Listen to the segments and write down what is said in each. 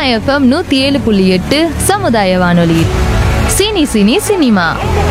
FM நூற்றி ஏழு புள்ளி எட்டு சமுதாய வானொலி சினி சினி சினிமா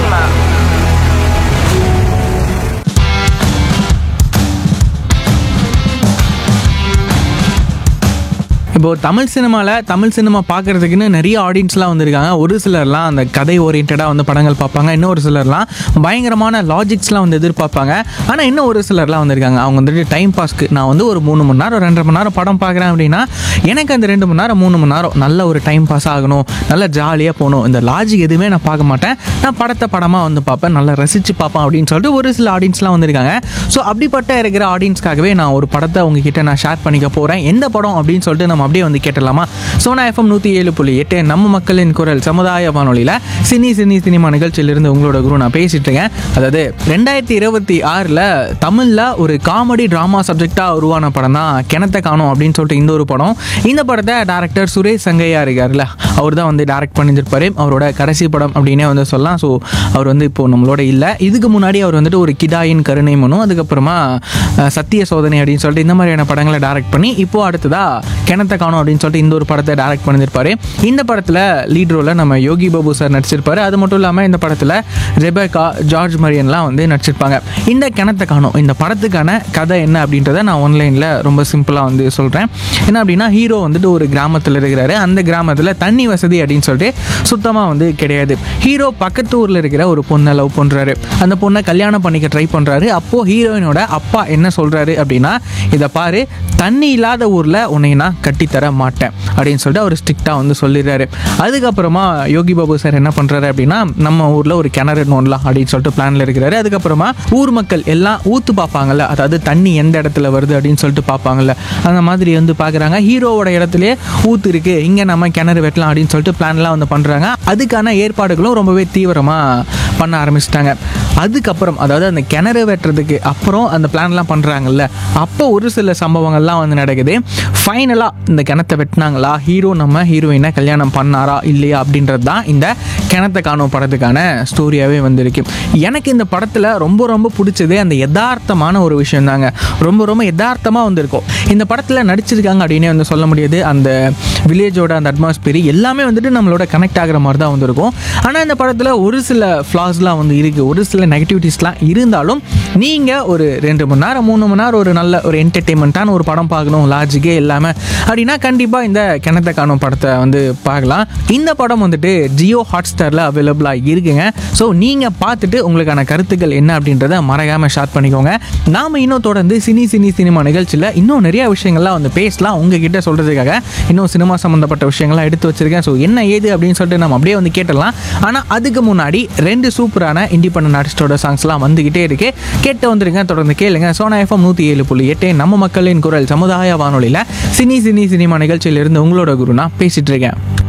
இப்போ தமிழ் சினிமாவில் தமிழ் சினிமா பார்க்கறதுக்குன்னு நிறைய ஆடியன்ஸ்லாம் வந்திருக்காங்க ஒரு சிலர்லாம் அந்த கதை ஓரியன்டாக வந்து படங்கள் பார்ப்பாங்க இன்னும் ஒரு சிலர்லாம் பயங்கரமான லாஜிக்ஸ்லாம் வந்து எதிர்பார்ப்பாங்க ஆனால் இன்னும் ஒரு சிலர்லாம் வந்திருக்காங்க அவங்க வந்துட்டு டைம் பாஸ்க்கு நான் வந்து ஒரு மூணு மணி நேரம் ரெண்டரை மணி நேரம் படம் பார்க்குறேன் அப்படின்னா எனக்கு அந்த ரெண்டு மணி நேரம் மூணு மணி நேரம் நல்ல ஒரு டைம் பாஸ் ஆகணும் நல்ல ஜாலியாக போகணும் இந்த லாஜிக் எதுவுமே நான் பார்க்க மாட்டேன் நான் படத்தை படமாக வந்து பார்ப்பேன் நல்லா ரசித்து பார்ப்பேன் அப்படின்னு சொல்லிட்டு ஒரு சில ஆடியன்ஸ்லாம் வந்திருக்காங்க ஸோ அப்படிப்பட்ட இருக்கிற ஆடியன்ஸ்க்காகவே நான் ஒரு படத்தை உங்ககிட்ட நான் ஷேர் பண்ணிக்க போகிறேன் எந்த படம் அப்படின்னு சொல்லிட்டு நம்ம அப்படியே வந்து கேட்டலாமா சோனா எஃப்எம் நூற்றி ஏழு புள்ளி எட்டு நம்ம மக்களின் குரல் சமுதாய வானொலியில் சினி சினி சினிமா நிகழ்ச்சியிலிருந்து உங்களோட குரு நான் பேசிட்டு இருக்கேன் அதாவது ரெண்டாயிரத்தி இருபத்தி ஆறில் தமிழில் ஒரு காமெடி ட்ராமா சப்ஜெக்டாக உருவான படம் தான் கிணத்த காணும் அப்படின்னு சொல்லிட்டு இந்த ஒரு படம் இந்த படத்தை டேரக்டர் சுரேஷ் சங்கையா இருக்கார்ல அவர் தான் வந்து டேரக்ட் பண்ணியிருப்பாரு அவரோட கடைசி படம் அப்படின்னே வந்து சொல்லலாம் ஸோ அவர் வந்து இப்போ நம்மளோட இல்லை இதுக்கு முன்னாடி அவர் வந்துட்டு ஒரு கிடாயின் கருணை மனு அதுக்கப்புறமா அஹ், சத்திய சோதனை அப்படின்னு சொல்லிட்டு இந்த மாதிரியான படங்களை டேரக்ட் பண்ணி இப்போ அடுத்ததா கிணத்த காணும் அப்படின்னு சொல்லிட்டு இந்த ஒரு படத்தை டேரக்ட் பண்ணியிருப்பாரு இந்த படத்தில் லீட் ரோலில் நம்ம யோகி பாபு சார் நடிச்சிருப்பாரு அது மட்டும் இல்லாமல் இந்த படத்தில் ரெபேக்கா ஜார்ஜ் மரியன்லாம் வந்து நடிச்சிருப்பாங்க இந்த கிணத்த காணும் இந்த படத்துக்கான கதை என்ன அப்படின்றத நான் ஆன்லைனில் ரொம்ப சிம்பிளாக வந்து சொல்கிறேன் என்ன அப்படின்னா ஹீரோ வந்துட்டு ஒரு கிராமத்தில் இருக்கிறாரு அந்த கிராமத்தில் தண்ணி வசதி அப்படின்னு சொல்லிட்டு சுத்தமாக வந்து கிடையாது ஹீரோ பக்கத்து ஊரில் இருக்கிற ஒரு பொண்ணை லவ் பண்ணுறாரு அந்த பொண்ணை கல்யாணம் பண்ணிக்க ட்ரை பண்ணுறாரு அப்போது ஹீரோயினோட அப்பா என்ன சொல்கிறாரு அப்படின்னா இதை பாரு தண்ணி இல்லாத ஊரில் உன்னை நான் கட்டித்தர மாட்டேன் அப்படின்னு சொல்லிட்டு அவர் ஸ்ட்ரிக்டாக வந்து சொல்லிடுறாரு அதுக்கப்புறமா யோகி பாபு சார் என்ன பண்ணுறாரு அப்படின்னா நம்ம ஊரில் ஒரு கிணறு நோண்டலாம் அப்படின்னு சொல்லிட்டு பிளானில் இருக்கிறாரு அதுக்கப்புறமா ஊர் மக்கள் எல்லாம் ஊத்து பார்ப்பாங்கல்ல அதாவது தண்ணி எந்த இடத்துல வருது அப்படின்னு சொல்லிட்டு பார்ப்பாங்கல்ல அந்த மாதிரி வந்து பார்க்குறாங்க ஹீரோவோட இடத்துலயே ஊத்து இருக்கு இங்கே நம்ம கிணறு வெட்டலாம் அப்படின்னு சொல்லிட்டு பிளான்லாம் வந்து பண்ணுறாங்க அதுக்கான ஏற்பாடுகளும் ரொம்பவே தீவிரமாக பண்ண ஆரம்பிச்சிட்டாங்க அதுக்கப்புறம் அதாவது அந்த கிணறு வெட்டுறதுக்கு அப்புறம் அந்த பிளான்லாம் பண்ணுறாங்கல்ல அப்போ ஒரு சில சம்பவங்கள்லாம் வந்து நடக்குது ஃபைனலாக இந்த கிணத்தை வெட்டினாங்களா ஹீரோ நம்ம ஹீரோயினை கல்யாணம் பண்ணாரா இல்லையா அப்படின்றது தான் இந்த கிணத்தை காணும் படத்துக்கான ஸ்டோரியாகவே வந்திருக்கு எனக்கு இந்த படத்தில் ரொம்ப ரொம்ப பிடிச்சதே அந்த யதார்த்தமான ஒரு விஷயம் தாங்க ரொம்ப ரொம்ப யதார்த்தமாக வந்திருக்கும் இந்த படத்தில் நடிச்சிருக்காங்க அப்படின்னே வந்து சொல்ல முடியாது அந்த வில்லேஜோட அந்த அட்மாஸ்பியர் எல்லாமே வந்துட்டு நம்மளோட கனெக்ட் ஆகிற மாதிரி தான் வந்திருக்கும் ஆனால் இந்த படத்தில் ஒரு சில ஃப்ளாஸ்லாம் வந்து இருக்குது ஒரு சில நெகட்டிவிட்டிஸ்லாம் இருந்தாலும் நீங்கள் ஒரு ரெண்டு மணி நேரம் மூணு மணி நேரம் ஒரு நல்ல ஒரு என்டர்டெயின்மெண்ட்டான ஒரு படம் பார்க்கணும் லாஜிக்கே இல்லாமல் அப்படின்னா கண்டிப்பாக இந்த கிணத்த காணும் படத்தை வந்து பார்க்கலாம் இந்த படம் வந்துட்டு ஜியோ ஹாட் ஸ்டாரில் அவைலபிளாக இருக்குங்க ஸோ நீங்கள் பார்த்துட்டு உங்களுக்கான கருத்துக்கள் என்ன அப்படின்றத மறக்காமல் ஷேர் பண்ணிக்கோங்க நாம் இன்னும் தொடர்ந்து சினி சினி சினிமா நிகழ்ச்சியில் இன்னும் நிறைய விஷயங்கள்லாம் வந்து பேசலாம் உங்ககிட்ட சொல்கிறதுக்காக இன்னும் சினிமா சம்மந்தப்பட்ட விஷயங்கள்லாம் எடுத்து வச்சிருக்கேன் ஸோ என்ன ஏது அப்படின்னு சொல்லிட்டு நம்ம அப்படியே வந்து கேட்டலாம் ஆனால் அதுக்கு முன்னாடி ரெண்டு சூப்பரான இண்டிபெண்டன்ட் ஆர்டிஸ்டோட சாங்ஸ்லாம் வந்துக்கிட்டே இருக்கு கேட்டு வந்துருங்க தொடர்ந்து கேளுங்க சோனா எஃப்எம் நூற்றி ஏழு புள்ளி எட்டு நம்ம மக்களின் குரல் சமுதாய வானொலியில் சினி சினி சினிமா நிகழ்ச்சியிலிருந்து உங்களோட குரு நான் பேசிட்டு இருக்கேன்